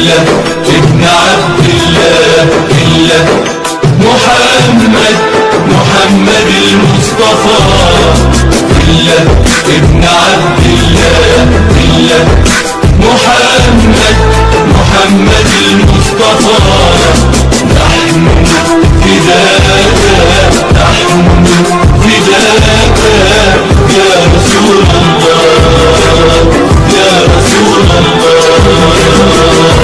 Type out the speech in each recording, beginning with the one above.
إلا ابن عبد الله إلا محمد محمد المصطفى إلا ابن عبد الله إلا محمد محمد المصطفى نحن فداك نحن فداك يا رسول الله يا رسول الله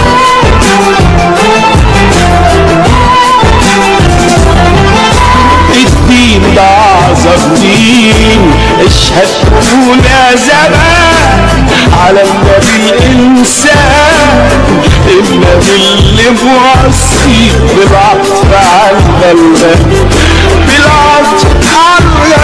الدين ده أعظم دين اشهد قول يا زمان على النبي الإنسان النبي اللي موصي بالعطف على الغلبان بالعطف على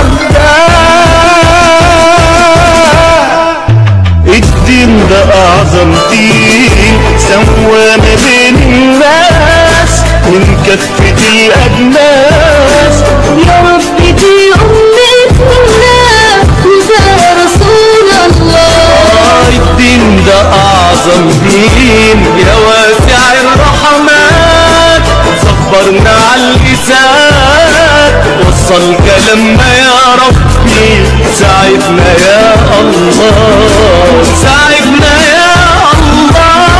الغلبان الدين ده أعظم دين سوى ما بين الناس من كفة الأجناس يا رب دي أمتنا وده رسول الله الدين ده أعظم دين يا واسع الرحمات صبرنا على اللسان وصل كلامنا يا ربي ساعدنا يا الله ساعدنا يا الله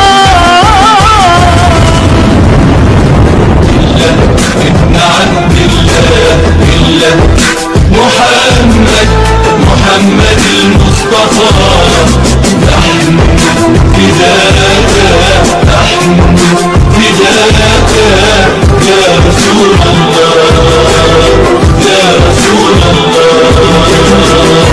ابن عبد الله إلا محمد محمد المصطفى نحن فداك نحن فداك يا رسول الله يا رسول الله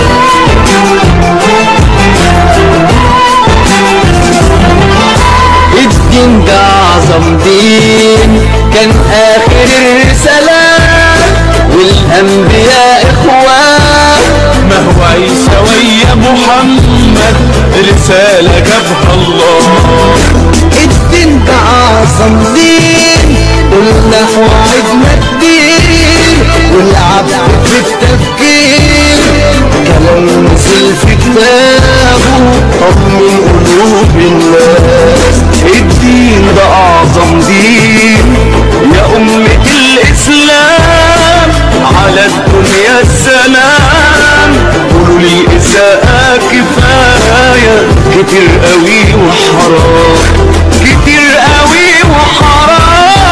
الدين ده أعظم دين كان آخر الرسالات والأنبياء إخوان ما هو عيسى ويا محمد رسالة جابها الله الدين ده أعظم دين قلنا وعدنا الدين والعبد في التفكير كلام نزل في كتابه طمن قلوب الناس الدين ده أعظم دين يا أمة الإسلام على الدنيا السلام قولوا لي إساءة كفاية كتير قوي وحرام كتير قوي وحرام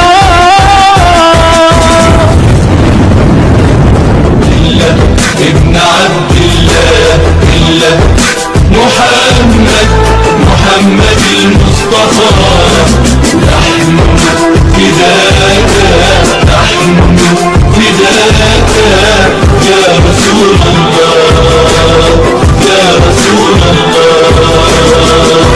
إلا ابن عبد الله إلا محمد محمد المصطفى نحن فداك نحن فداك يا رسول الله يا رسول الله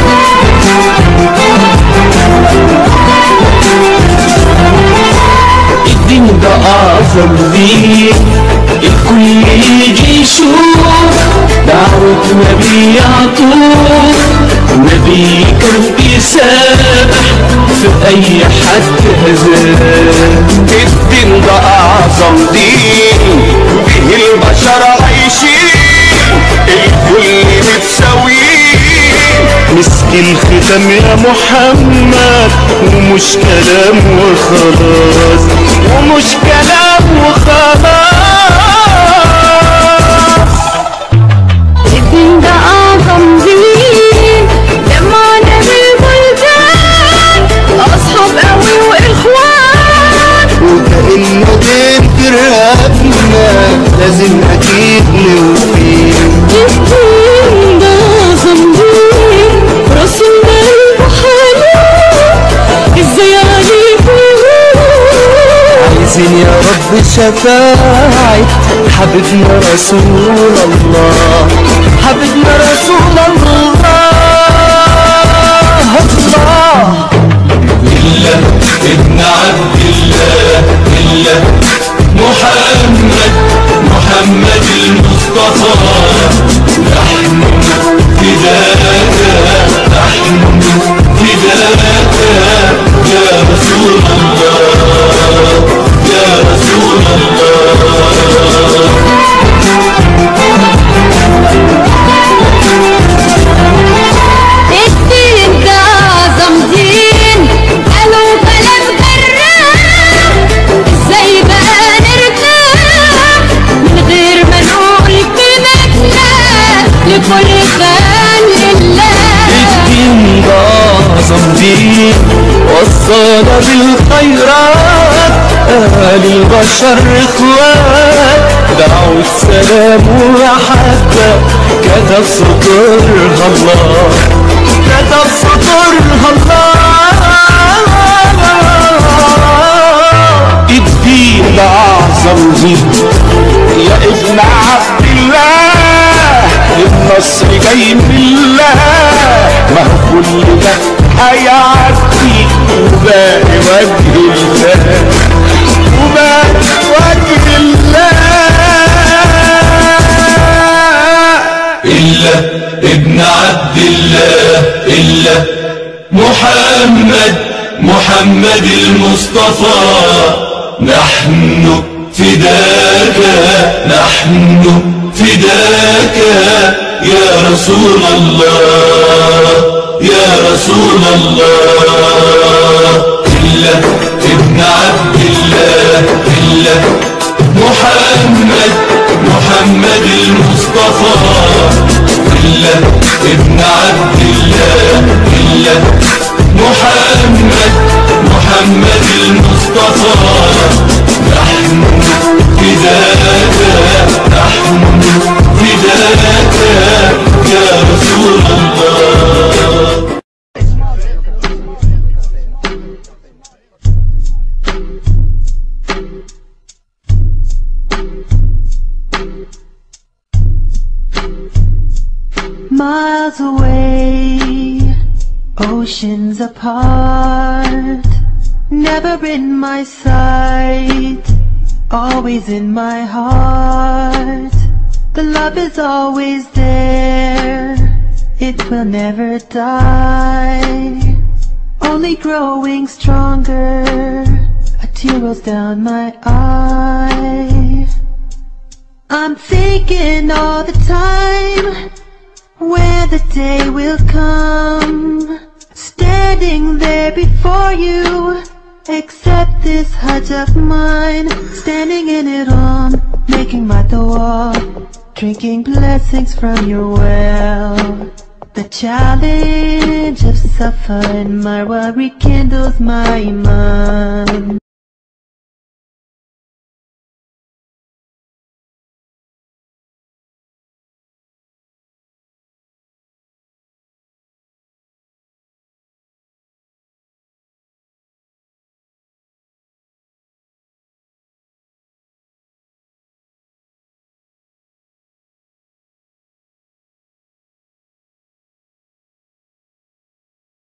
الدين ده أعظم دين الكل يجي يشوف دعوة نبي يعطوه نبي كان بيسامح في أي حد هزاه الدين ده أعظم دين به البشر عايشين الكل متساويين مسك الختام يا محمد ومش كلام وخلاص ومش كلام وخلاص الدين ده أعظم دين جمعنا بالبلدان أصحاب قوي وإخوان وكأنه دين ترهبنا لازم أكيد نوفيه الدين ده أعظم دين رسولنا البحالين إزاي عليك عايزين يا رب شفاعة حبيبنا رسول الله حبيبنا رسول الله الله إلا ابن عبد الله إلا محمد محمد المصطفى نحن فداك نحن فداك يا رسول الله يا رسول الله عشان لله الدين ده أعظم دين وصانا بالخيرات أهل البشر إخوات دعوا السلام وحتى كتب سطرها الله كتب سطرها الله الدين ده أعظم دين يا ابن عبد الله النصر جاي من الله ما هو كل ده هيعدي وباقي وجه الله وباقي وجه الله إلا ابن عبد الله إلا محمد محمد المصطفى نحن فداك نحن فداك يا رسول الله يا رسول الله إلا ابن عبد الله إلا محمد محمد المصطفى إلا ابن عبد الله إلا محمد محمد المصطفى نحن فداك نحن فداك يا رسول الله Miles away, oceans apart, never in my sight, always in my heart. The love is always there, it will never die, only growing stronger. A tear rolls down my eye. I'm thinking all the time where the day will come Standing there before you Accept this hut of mine Standing in it all Making my dua Drinking blessings from your well The challenge of Safa and Marwa rekindles my iman